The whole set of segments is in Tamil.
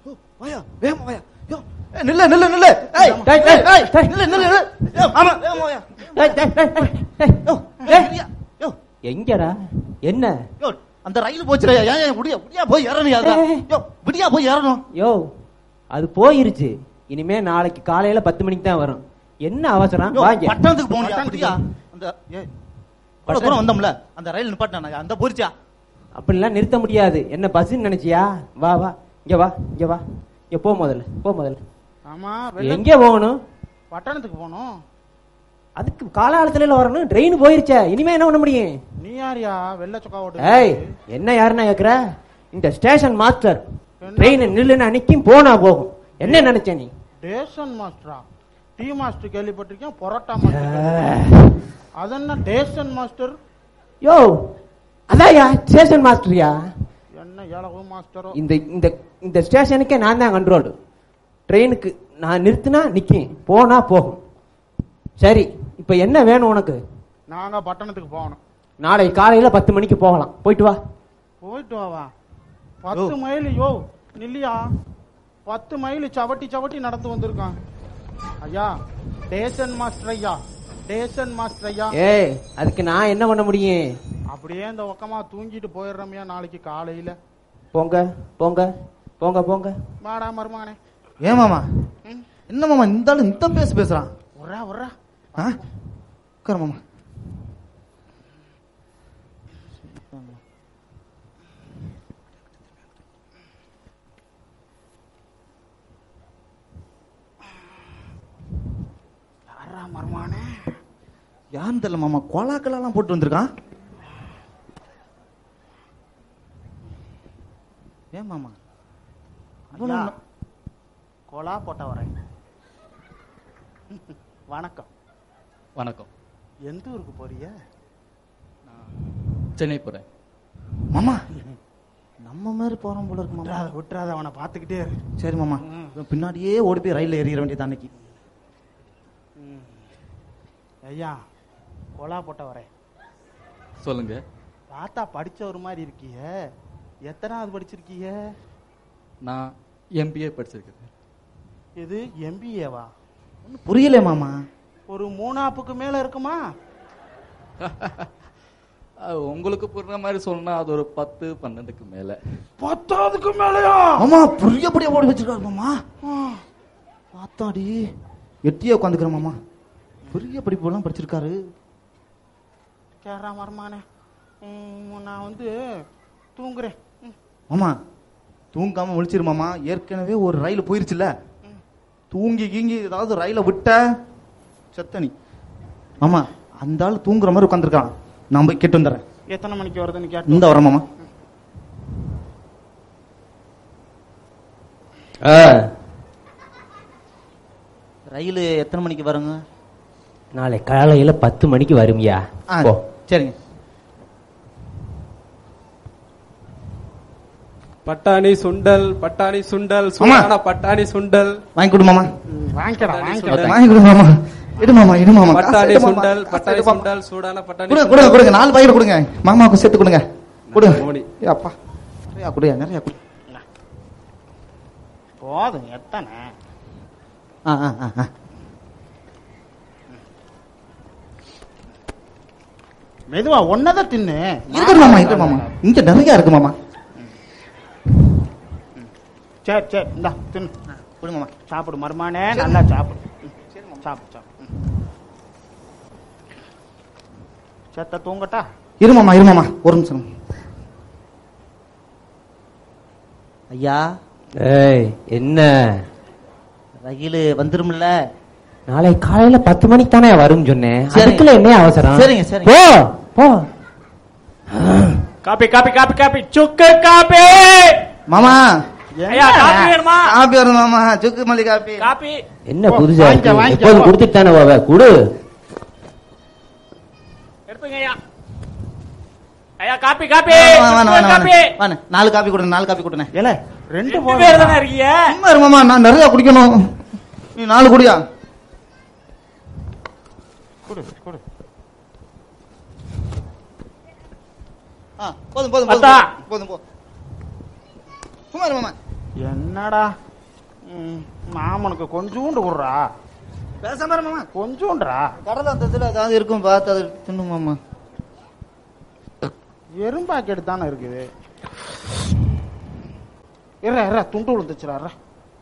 வாயா வேகமா வாயா யோ ஏய், நில்லு நில்லு நில்லு ஏய் டேய், ஏய், ஏய், டேய். நில்லு நில்லு நில்லு யோ ஆமா வேகமா வாயா டேய், டேய், டேய், டேய், டேய். யோ டேய். ஏய், யோ எங்கடா என்ன யோ அந்த ரயில் போச்சுடா ஏன் ஏன் விடியா விடியா போய் ஏறணும் அதான் ஏய். யோ விடியா போய் ஏறணும் யோ அது போயிருச்சு இனிமே நாளைக்கு காலையில பத்து மணிக்கு தான் வரும் என்ன அவசரம் யோ, வாங்க பட்டணத்துக்கு போகணும் பட்டணத்துக்கு விடியா அந்த ஏய் இவ்வளவு தூரம் வந்தோம்ல அந்த ரயில் நிப்பாட்டினா அந்த போரிச்சா அப்படிலாம் நிறுத்த முடியாது என்ன பஸ்ன்னு நினைச்சியா வா வா இங்க வா இங்க வா இங்க போ முதல்ல போ முதல்ல ஆமா வெள்ள- எங்க போகணும் பட்டணத்துக்கு போகணும் அதுக்கு காலாலத்துல வரணும் ட்ரெயின் போயிருச்சே இனிமே என்ன பண்ண முடியும் நீ யாரியா வெள்ள சொக்கா ஏய் ஓட்டு என்ன யாருன்னா கேக்குற இந்த ஸ்டேஷன் மாஸ்டர் என்ன? ட்ரெயின் நில்லுன்னு அன்னைக்கும் போனா போகும் என்ன நினைச்ச நீ டேஷன் மாஸ்டரா டீ மாஸ்டர் கேள்விப்பட்டிருக்கேன் பொரோட்டா மாஸ்டர் கேள்விப்பட்டிருக்கேன். அது என்ன டேஷன் மாஸ்டர் யோ அதான்யா ஸ்டேஷன் மாஸ்டர்யா என்ன ஏழவு மாஸ்டரோ இந்த இந்த இந்த ஸ்டேஷனுக்கே நான் தான் கண்ட்ரோல் ட்ரெயினுக்கு நான் நிறுத்தினா நிக்கும் போனா போகும் சரி இப்ப என்ன வேணும் உனக்கு நாங்க பட்டணத்துக்கு போகணும் நாளை காலையில பத்து மணிக்கு போகலாம் போயிட்டு வா போயிட்டு வாவா பத்து மைல் யோ நில்லியா பத்து மைல் சவட்டி சவட்டி நடந்து வந்திருக்கான் ஐயா டேஷன் மாஸ்டர் ஐயா டேஷன் மாஸ்டர் ஐயா ஏய் அதுக்கு நான் என்ன பண்ண முடியும் அப்படியே இந்த பக்கமா தூங்கிட்டு போயிடுறோம்யா நாளைக்கு காலையில போங்க போங்க போங்க போங்க வாடா மருமகனே ஏன் மாமா ம். என்ன மாமா இந்த ஆளு இந்த பேச பேசுறான் உர்றா உர்றா ஆ உட்காரு மாமா யாரா மருமகனே யாருன்னு தெரியல மாமா கோலாக்கெல்லாம் போட்டு வந்திருக்கான் ஏன் மாமா ஐயா கோலா போட்ட வரேன் வணக்கம் வணக்கம் எந்த ஊருக்கு போறிய சென்னை போகிறேன் மாமா நம்ம மாதிரி போறோம் போல இருக்கு மாமா விட்டுறாத விட்டுறாத அவனை பார்த்துக்கிட்டே இரு சரி மாமா ம். இவன் பின்னாடியே ஓடி போய் ரயில்ல ஏறிட வேண்டியது அன்னைக்கு ஐயா கோலா போட்ட வரேன் சொல்லுங்க பார்த்தா படிச்ச ஒரு மாதிரி இருக்கிய எத்தனாவது படிச்சிருக்கீங்க நான் எம்பிஏ படிச்சிருக்கேன் இது எம்பிஏவா ஒண்ணும் புரியல மாமா ஒரு மூணாப்புக்கு மேல இருக்குமா அது உங்களுக்கு புரியுற மாதிரி சொன்னா அது ஒரு பத்து பன்னெண்டுக்கு மேல பத்தாவதுக்கு மேலயா மாமா புரியபடியா ஓடி வச்சிருக்காரு மாமா பார்த்தாடி எட்டியே உட்காந்துக்கிற மாமா பெரிய படிப்பு எல்லாம் படிச்சிருக்காரு கேரா மரமானே நான் வந்து தூங்குறேன் ம், மாமா தூங்காம முழிச்சிரு மாமா ஏற்கனவே ஒரு ரயில் போயிருச்சுல தூங்கி கீங்கி ஏதாவது ரயில விட்ட செத்தனி மாமா அந்த ஆள் தூங்குற மாதிரி உட்காந்துருக்கான் நான் போய் கேட்டு வந்துடுறேன் எத்தனை மணிக்கு வருதுன்னு கேட்டு இந்த வரேன் மாமா ரயில் எத்தனை மணிக்கு வருங்க நாளை காலையில பத்து மணிக்கு வரும்யா ஆ போ சரிங்க பட்டாணி சுண்டல் பட்டாணி சுண்டல் சூடான பட்டாணி சுண்டல் வாங்கி கொடு மாமா வாங்கிக்கடா வாங்கிக்கடா சுண்டல். வாங்கி கொடு மாமா இடு மாமா இடு மாமா காசு பட்டாணி எடு மாமா, சுண்டல் காசு பட்டாணி எடு மாமா. சுண்டல் சூடான பட்டாணி கொடுங்க கொடுங்க கொடுங்க நாலு பாக்கெட் கொடுங்க மாமாவுக்கு சேர்த்து கொடுங்க கொடுங்க மோடி. ஏ அப்பா நிறையா கொடுயா நிறையா கொடு போதும் எத்தனை ஆ ஆ ஆ ஆ மெதுவா ஒன்னதான் தின்னு இருக்கு மாமா இருக்கு மாமா இங்க நிறைய இருக்கு மாமா சரி சரி இந்தா தின்னு கொடுங்க மாமா சாப்பிடு மருமானே நல்லா சாப்பிடு ம், சாப்பிடு சாப்பிடு ம். செத்த தூங்கட்டா இரு மாமா இரு மாமா ஒரு நிமிஷம் ஐயா ஏய் என்ன ரயில் வந்துரும்ல நாளை காலையில பத்து மணிக்கு தானே வரும் சொன்னேன் சரிங்க. அதுக்குள்ள என்ன அவசரம் சரிங்க, சரிங்க. போ போ காப்பி காப்பி காப்பி காப்பி சுக்கு காப்பி மாமா ஐயா காப்பி வேணுமா காப்பி வரும் மாமா சுக்கு மல்லி காப்பி காப்பி என்ன போ, புதுசா வாங்கிக்க, இருக்கு வாங்கிக்க, எப்போதும் போ. கொடுத்துட்டு தானே போவ குடு எடுத்துங்க ஐயா ஐயா காப்பி காப்பி வாணே, வாணே, வாணே, காப்பி வாணே. வாணே, நாலு காப்பி கொடுங்க நாலு காப்பி கொடுங்க ஏல ரெண்டு ரெண்டு போதும் பேர் தானே இருக்கீங்க சும்மா இரு மாமா நான் நிறைய குடிக்கணும் நீ நாலு குடியா கொடு கொடு ஆ, போதும் போதும் போதும் அத்தா. போதும் போதும் சும்மா இரு மாமா என்னடா ம், மாமனுக்கு கொஞ்சூண்டு விடுறா பேசாம இரு மாமா கொஞ்சூண்டுறா கடல அந்த இதுல ஏதாவது இருக்கும் பார்த்து அது தின்னு மாமா வெறும் பாக்கெட் தானே இருக்குது இற இற துண்டு விழுந்துச்சுடா இற.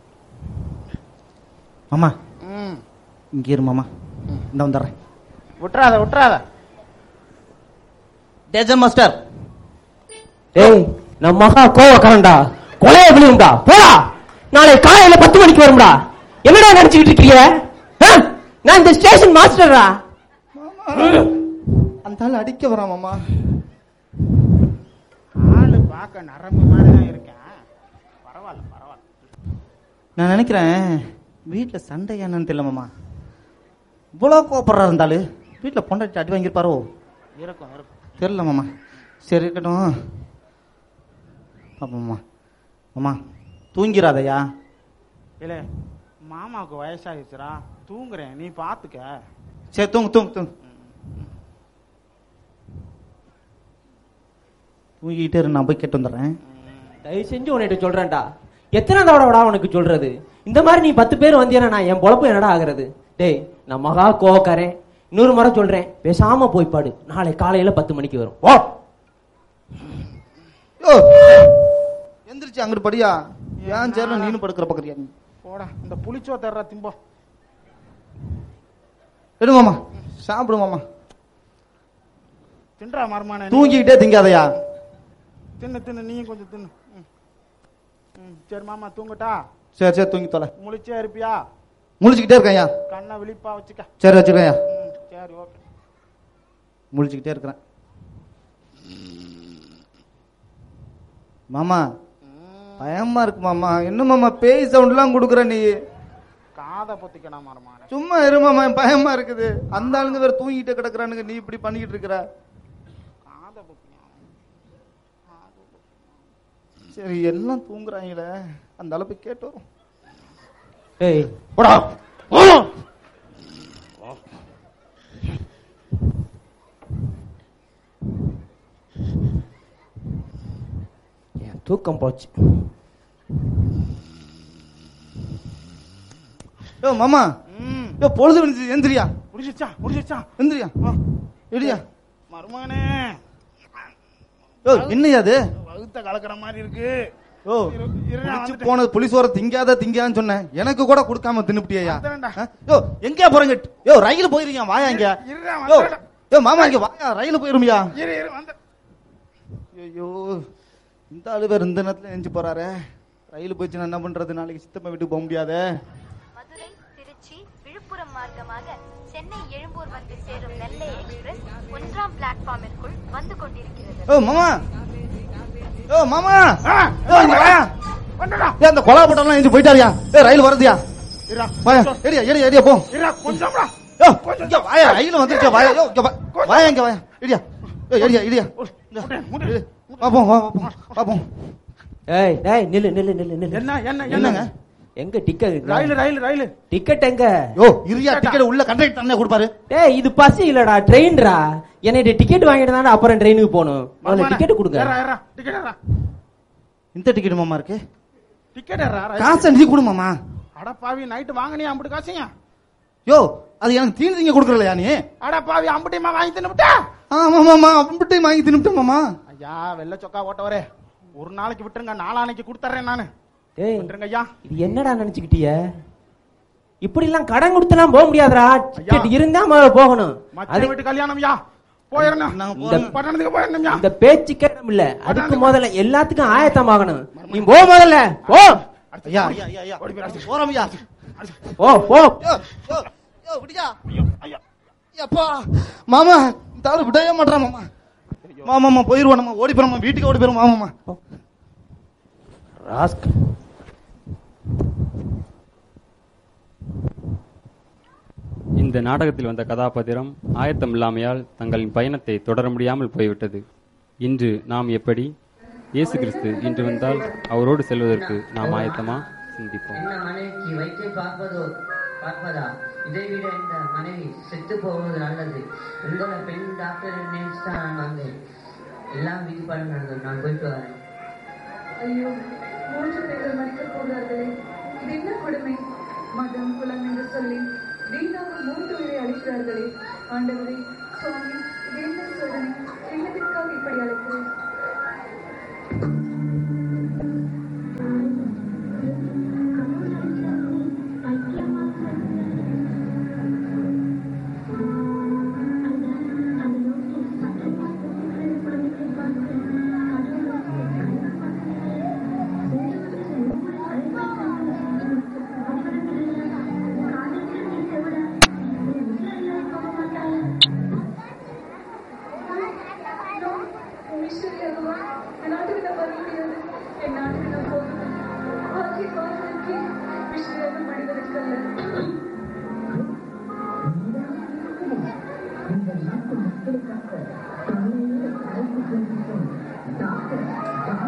மாமா ம் இங்க இரு மாமா இந்த வந்துடுறேன் விட்டுறாத விட்டுறாத டேஜன் மாஸ்டர் டேய் நம்ம மகா கோவக்காரன்டா கொலைய விழுந்தா போடா நாளை காலையில பத்து மணிக்கு வரும்டா என்னடா நினைச்சுக்கிட்டு இருக்கீங்க ஆ? நான் இந்த ஸ்டேஷன் மாஸ்டரா அந்த ஆள் அடிக்க வரான் மாமா ஆளு பார்க்க நரம்பு மாதிரி தான் இருக்கேன் பரவாயில்ல பரவாயில்ல நான் நினைக்கிறேன் வீட்டுல சண்டை என்னன்னு தெரியல மாமா இவ்வளவு கோபப்படுறா இருந்தாலும் வீட்டுல பொண்டாட்டி அடி வாங்கியிருப்பாரோ இருக்கும் இருக்கும் தெரியல மாமா சரி இருக்கட்டும் பாப்போம் மாமா மாமா தூங்கிறாதையா இல்ல மாமாவுக்கு வயசாகிடுச்சுடா தூங்குறேன் நீ பாத்துக்க சரி தூங்கு தூங்கு தூங்கு தூங்கிக்கிட்டே இரு நான் போய் கேட்டு வந்துடுறேன் தயவு செஞ்சு உன்கிட்ட சொல்றேன்டா எத்தனை தடவைடா உனக்கு சொல்றது இந்த மாதிரி நீ பத்து பேர் வந்தீனா நான் என் பொழப்பு என்னடா ஆகுறது டேய் நான் மகா கோவக்காரன் இன்னொரு முறை சொல்றேன் பேசாம போய் பாடு நாளை காலையில பத்து மணிக்கு வரும் ஓ யோ எந்திரிச்சு அங்கிட்டு படியா ஏன் சேர்ல நீனு படுக்கிற பக்கறியா நீ போடா இந்த புளிச்சோ தர்ற திம்போ எடு மாமா சாப்பிடு மாமா தின்றா மருமான தூங்கிக்கிட்டே திங்காதயா தின்னு தின்னு நீயும் கொஞ்சம் தின்னு ம். ம் சரி மாமா தூங்கட்டா சரி சரி தூங்கி தொலை முழிச்சே இருப்பியா முழிச்சுக்கிட்டே இருக்கேன்யா கண்ணை விழிப்பா வச்சுக்க சரி வச்சுக்கேன்யா ம் சரி ஓகே முழிச்சுக்கிட்டே இருக்கிறேன் மாமா பயமா இருக்கு மாமா என்ன மாமா பேய் சவுண்ட்லாம் கொடுக்குற நீ காதை பொத்திக்கணும் மருமான சும்மா இரு மாமா பயமா இருக்குது அந்த ஆளுங்க வேற தூங்கிட்டு கிடக்குறானுங்க நீ இப்படி பண்ணிக்கிட்டு இருக்கிற காதை பொத்திக்கணும் சரி எல்லாம் தூங்குறாங்களே அந்த அளவுக்கு கேட்டு வரும் டேய் போடா என் தூக்கம் போச்சு யோ மாமா ம் யோ பொழுது விழுந்துச்சு எந்திரியா முடிச்சிச்சா முடிச்சிச்சா எந்திரியா எடியா மருமகனே யோ என்னையா அது வகுத்த கலக்கிற மாதிரி இருக்கு யோ இரு- இரு, நான் குடிச்சு வந்துட்டேன். போனது புளிசோர திங்காத திங்கான்னு சொன்னேன் எனக்கு கூட கொடுக்காம தின்னுப்டியா வந்துடுறேன்டா. யோ எங்கயா போறீங்க யோ ரயில் போயிருக்கீங்க வாயா இங்க இருடா, யோ வந்துடுறேன். யோ மாமா இங்க வாயா ரயில் போயிருமியா இரு இரு வந்து ஐயோ இந்த ஆளு வேற இந்த நேரத்துல எஞ்சி போறாரே ரயில் போயிடுச்சுன்னா என்ன பண்றது நாளைக்கு சித்தப்பா வீட்டுக்கு போக முடியாதே மதுரை திருச்சி விழுப்புரம் மார்க்கமாக சென்னை எழும்பூர் வந்து சேரும் நெல்லை எக்ஸ்பிரஸ் ஒன்றாம் பிளாட்ஃபார்மிற்குள் வந்து கொண்டிருக்கிறது ஓ மாமா ஓ மாமா ஆ, யோ இங்க வாயா வந்துடா ஏ அந்த கொலா போட்டெல்லாம் எஞ்சி போயிட்டாரியா ஏ ரயில் வருதுயா இருடா வாயா ஏடியா ஏடியா ஏடியா போ இருடா கொஞ்சம்டா யோ இங்க வாயா ரயில் வந்துருச்சு வாயா யோ இங்க வா- வாயா இங்க வாயா ஏடியா யோ ஏடியா ஏடியா முட்டு, முட்டு. பாப்போம் வா பாப்போம் பாப்போம் ஏய் டேய் நில்லு நில்லு நில்லு நில்லு என்ன என்ன என்னங்க என்னங்க எங்க டிக்கெட் ரயில் ரயில் ரயில் டிக்கெட் எங்க யோ இரியா டிக்கெட் உள்ள கண்டக்டர் தானே கொடுப்பாரு டேய் இது பஸ் இல்லடா ட்ரெயின்டா என்னைய டிக்கெட் வாங்கிட்டு தானே அப்புறம் ட்ரெயினுக்கு போகணும் முதல்ல டிக்கெட் கொடுங்க டிக்கெட் ஏறா இந்த டிக்கெட் மாமா இருக்கு டிக்கெட் ஏறா காசு நீ கொடு மாமா அட பாவி நைட்டு வாங்கினியா அம்புட்டு காசுங்க யோ அது எனக்கு தீனி திங்க கொடுக்கறலையா நீ அட பாவி அம்புட்டியமா வாங்கி தின்னுட்டா ஆமா மாமா அப்படின்ட்டு வாங்கி தின்னுட்டேன் மாமா ஐயா வெள்ளை சொக்கா ஓட்டவரே ஒரு நாளைக்கு விட்டுருங்க நாளானைக்கு கொடுத்துறேன் நானு டேய் விட்டுருங்க ஐயா இது என்னடா நினைச்சுக்கிட்டிய இப்படி எல்லாம் கடன் கொடுத்தெல்லாம் போக முடியாதுடா டிக்கெட் இருந்தா முதல்ல போகணும் மச்ச அது வீட்டு கல்யாணம் ஐயா போயிடணும் நாங்க இந்த பட்டணத்துக்கு போயிடணும் ஐயா இந்த பேச்சுக்கே இடம் இல்ல அதுக்கு முதல்ல எல்லாத்துக்கும் ஆயத்தமாகணும் நீ போ முதல்ல போ ஐயா ஐயா ஐயா ஐயா போறோம் ஐயா போ போ யோ யோ யோ விடியா அப்பா மாமா இந்த ஆளு விடவே மாட்டான் மாமா மாமாமா போயிருவோம் நம்ம ஓடி போறோம் வீட்டுக்கு ஓடி போயிரும் மாமாமா ராஸ்கல் இந்த நாடகத்தில் வந்த கதாபாத்திரம் ஆயத்தம் இல்லாமையால் தங்களின் பயணத்தை தொடர முடியாமல் போய்விட்டது இன்று நாம் எப்படி இயேசு கிறிஸ்து இன்று வந்தால் அவரோடு செல்வதற்கு நாம் ஆயத்தமா சிந்திப்போம் என்ன மனைவிக்கு வைத்து பார்ப்பதோ பார்ப்பதா இதைவிட இந்த மனைவி செத்து போவது நல்லது உங்களை பெண் டாக்டர் நினைச்சு தான் நான் வந்தேன் எல்லாம் விதிப்பட நடந்தது நான் போயிட்டு வரேன் ஐயோ மூன்று பேர்கள் மறிக்க கொடுமை மதம் குலம் என்று சொல்லி வீணாக மூன்று உயிரை அளிக்கிறார்களே ஆண்டவரே சுவாமி